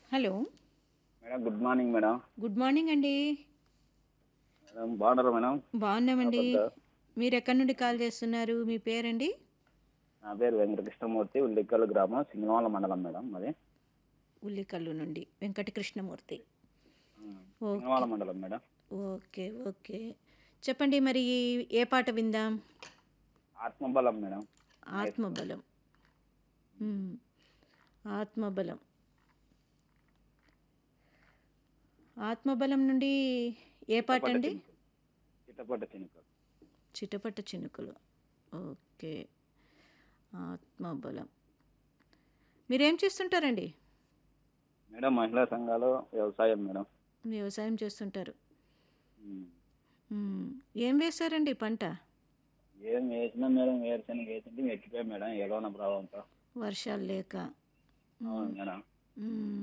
Hello madam good morning madam good morning అండి madam బాగున్నారా madam బాగున్నామండి అబద్ధ. మీరు ఎక్కడి నుండి కాల్ చేస్తున్నారు మీ పేరండి నా పేరు వెంకటకృష్ణమూర్తి ఉల్లిక్కల్ గ్రామం సింగనవాల మండలం మేడం మరి ఉల్లికల్లు నుండి వెంకట కృష్ణమూర్తి ఓకే సింగనవాల మండలం మేడం ఓకే ఓకే చెప్పండి మరి ఏ పాట విందాం ఆత్మబలం మేడం ఆత్మబలం మ్మ్. ఆత్మబలం ఆత్మబలం నుండి ఏ పాట అండి చిట్టపట్ట చినుక చిటపట చినుకులు ఓకే ఆత్మబలం మీరేం చేస్తుంటారండి మేడం మహిళా సంఘాలు వ్యవసాయం మేడం వ్యవసాయం చేస్తుంటారు ఉమ్. మ్మ్. ఏం వేశారండి పంట ఏం వేసినా మేడం వేరుశనగ వేసింది ఎక్కిపోయాయి మేడం ఎలాన ప్రభావంతో వర్షాలు లేక అవును మేడం మ్మ్.